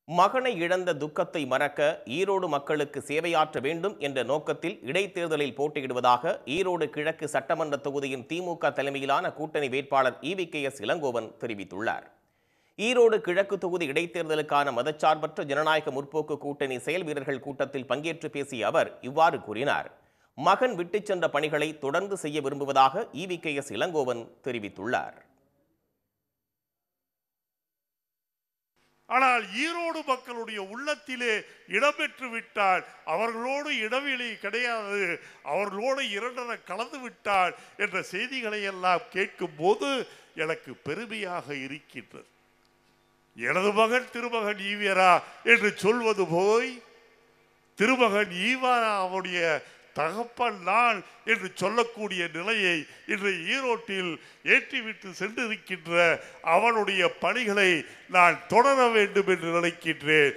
மகனை இழந்த துக்கத்தை மறக்க ஈரோடு மக்களுக்கு சேவையாற்ற வேண்டும் என்ற நோக்கத்தில் இடைத்தேர்தலில் போட்டியிடுவதாக ஈரோடு கிழக்கு சட்டமன்ற தொகுதியின் திமுக தலைமையிலான கூட்டணி வேட்பாளர் இவி கே எஸ் இளங்கோவன் தெரிவித்துள்ளார் ஈரோடு கிழக்கு தொகுதி இடைத்தேர்தலுக்கான மதச்சார்பற்ற ஜனநாயக முற்போக்கு கூட்டணி செயல் வீரர்கள் கூட்டத்தில் பங்கேற்று பேசிய அவர் இவ்வாறு கூறினார் மகன் விட்டுச் சென்ற பணிகளை தொடர்ந்து செய்ய விரும்புவதாக இவி கே எஸ் இளங்கோவன் தெரிவித்துள்ளார் ஆனால் ஈரோடு மக்களுடைய உள்ளத்திலே இடம்பெற்று விட்டால் அவர்களோடு இடைவெளி கிடையாது அவர்களோடு இரண்டரை கலந்து விட்டால் என்ற செய்திகளை எல்லாம் கேட்கும் போது எனக்கு பெருமையாக இருக்கின்றது எனது மகன் திருமகன் ஈவியரா என்று சொல்வது போய் திருமகன் ஈவாரா அவனுடைய தகப்பன் நான் என்று சொல்லக்கூடிய நிலையை இன்று ஈரோட்டில் ஏற்றிவிட்டு சென்றிருக்கின்ற அவனுடைய பணிகளை நான் தொடர வேண்டும் என்று நினைக்கின்றேன்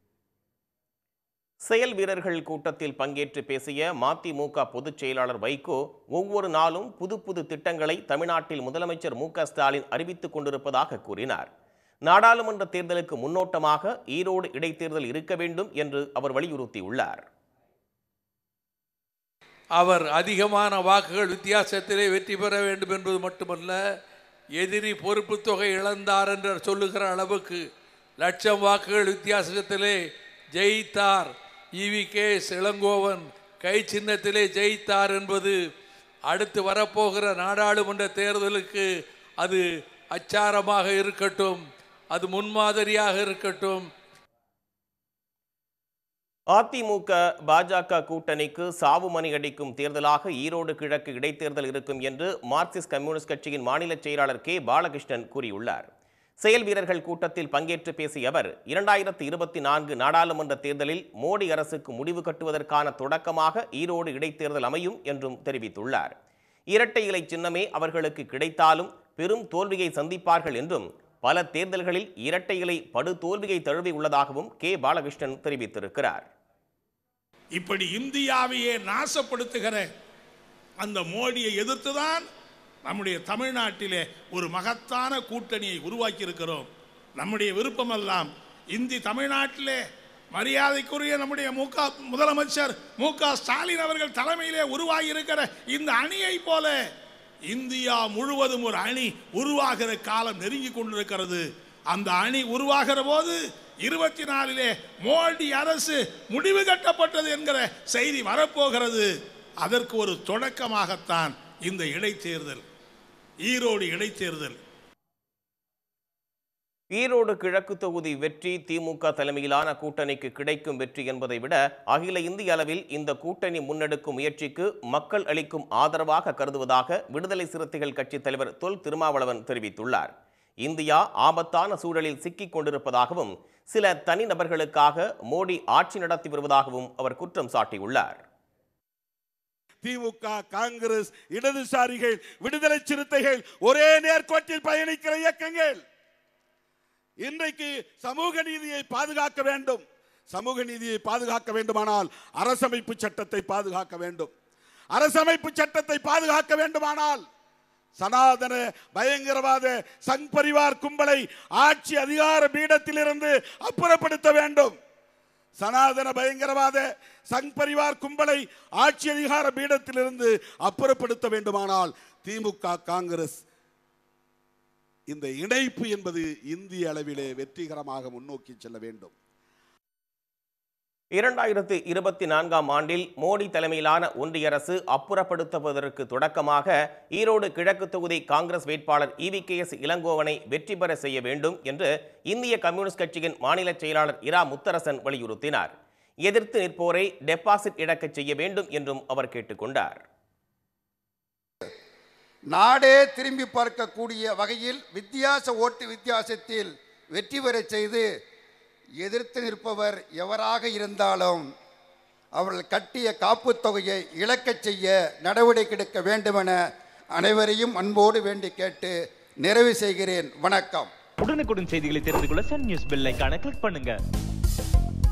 செயல் வீரர்கள் கூட்டத்தில் பங்கேற்று பேசிய மதிமுக பொதுச் செயலாளர் வைகோ ஒவ்வொரு நாளும் புது புது திட்டங்களை தமிழ்நாட்டில் முதலமைச்சர் மு க ஸ்டாலின் அறிவித்துக் கொண்டிருப்பதாக கூறினார் நாடாளுமன்ற தேர்தலுக்கு முன்னோட்டமாக ஈரோடு இடைத்தேர்தல் இருக்க வேண்டும் என்று அவர் வலியுறுத்தியுள்ளார் அவர் அதிகமான வாக்குகள் வித்தியாசத்திலே வெற்றி பெற வேண்டும் என்பது மட்டுமல்ல எதிரி பொறுப்பு தொகை இழந்தார் என்று சொல்லுகிற அளவுக்கு லட்சம் வாக்குகள் வித்தியாசத்திலே ஜெயித்தார் இவி கே இளங்கோவன் கை சின்னத்திலே ஜெயித்தார் என்பது அடுத்து வரப்போகிற நாடாளுமன்ற தேர்தலுக்கு அது அச்சாரமாக இருக்கட்டும் அது முன்மாதிரியாக இருக்கட்டும் அதிமுக பாஜக கூட்டணிக்கு சாவு மணி அடிக்கும் தேர்தலாக ஈரோடு கிழக்கு இடைத்தேர்தல் இருக்கும் என்று மார்க்சிஸ்ட் கம்யூனிஸ்ட் கட்சியின் மாநில செயலாளர் கே பாலகிருஷ்ணன் கூறியுள்ளார் செயல் வீரர்கள் கூட்டத்தில் பங்கேற்று பேசிய அவர் இரண்டாயிரத்து இருபத்தி நான்கு நாடாளுமன்ற தேர்தலில் மோடி அரசுக்கு முடிவு கட்டுவதற்கான தொடக்கமாக ஈரோடு இடைத்தேர்தல் அமையும் என்றும் தெரிவித்துள்ளார் இரட்டை இலை சின்னமே அவர்களுக்கு கிடைத்தாலும் பெரும் தோல்வியை சந்திப்பார்கள் என்றும் பல தேர்தல்களில் இரட்டை இலை படு தோல்வியை தழுவி உள்ளதாகவும் கே பாலகிருஷ்ணன் தெரிவித்திருக்கிறார் இப்படி இந்தியாவையே நாசப்படுத்துகிற அந்த மோடியை எதிர்த்துதான் நம்முடைய தமிழ்நாட்டிலே ஒரு மகத்தான கூட்டணியை உருவாக்கி இருக்கிறோம் நம்முடைய விருப்பமெல்லாம் இந்தி தமிழ்நாட்டிலே மரியாதைக்குரிய நம்முடைய மு க முதலமைச்சர் மு க ஸ்டாலின் அவர்கள் தலைமையிலே உருவாகி இருக்கிற இந்த அணியை போல இந்தியா முழுவதும் ஒரு அணி உருவாகிற காலம் நெருங்கி கொண்டிருக்கிறது அந்த அணி உருவாகிற போது இருபத்தி நாலிலே மோடி அரசு முடிவு கட்டப்பட்டது என்கிற செய்தி வரப்போகிறது அதற்கு ஒரு தொடக்கமாகத்தான் இந்த இடைத்தேர்தல் ஈரோடு இடைத்தேர்தல் ஈரோடு கிழக்கு தொகுதி வெற்றி திமுக தலைமையிலான கூட்டணிக்கு கிடைக்கும் வெற்றி என்பதை விட அகில இந்திய அளவில் இந்த கூட்டணி முன்னெடுக்கும் முயற்சிக்கு மக்கள் அளிக்கும் ஆதரவாக கருதுவதாக விடுதலை சிறுத்தைகள் கட்சி தலைவர் தொல் திருமாவளவன் தெரிவித்துள்ளார் இந்தியா ஆபத்தான சூழலில் சிக்கிக் கொண்டிருப்பதாகவும் சில தனிநபர்களுக்காக மோடி ஆட்சி நடத்தி வருவதாகவும் அவர் குற்றம் சாட்டியுள்ளார் திமுக காங்கிரஸ் இடதுசாரிகள் விடுதலை சிறுத்தைகள் ஒரே நேர்கோட்டில் பயணிக்கிற இயக்கங்கள் இன்றைக்கு சமூக நீதியை பாதுகாக்க வேண்டும் சமூக நீதியை பாதுகாக்க வேண்டுமானால் அரசமைப்பு சட்டத்தை பாதுகாக்க வேண்டும் அரசமைப்பு சட்டத்தை பாதுகாக்க வேண்டுமானால் சனாதன பயங்கரவாத சங் பரிவார் கும்பலை ஆட்சி அதிகார பீடத்திலிருந்து அப்புறப்படுத்த வேண்டும் சனாதன பயங்கரவாத சங் பரிவார் கும்பலை ஆட்சி அதிகார பீடத்திலிருந்து அப்புறப்படுத்த வேண்டுமானால் திமுக காங்கிரஸ் இந்த இணைப்பு என்பது இந்திய அளவிலே வெற்றிகரமாக முன்னோக்கி செல்ல வேண்டும் இரண்டாயிரத்து இருபத்தி நான்காம் ஆண்டில் மோடி தலைமையிலான ஒன்றிய அரசு அப்புறப்படுத்துவதற்கு தொடக்கமாக ஈரோடு கிழக்கு தொகுதி காங்கிரஸ் வேட்பாளர் இவி கே எஸ் இளங்கோவனை வெற்றி பெற செய்ய வேண்டும் என்று இந்திய கம்யூனிஸ்ட் கட்சியின் மாநில செயலாளர் இரா முத்தரசன் வலியுறுத்தினார் எதிர்த்து நிற்போரை டெபாசிட் இழக்கச் செய்ய வேண்டும் என்றும் அவர் கேட்டுக்கொண்டார் நாடே திரும்பி பார்க்கக்கூடிய வகையில் வித்தியாச ஓட்டு வித்தியாசத்தில் வெற்றி பெறச் செய்து எதிர்த்து நிற்பவர் எவராக இருந்தாலும் அவர்கள் கட்டிய காப்புத் தொகையை இழக்கச் செய்ய நடவடிக்கை எடுக்க வேண்டுமென அனைவரையும் அன்போடு வேண்டி கேட்டு நிறைவு செய்கிறேன் வணக்கம் உடனுக்குடன் செய்திகளை தெரிந்து கொள்ள சன் நியூஸ் பெல் ஐகானை கிளிக் பண்ணுங்க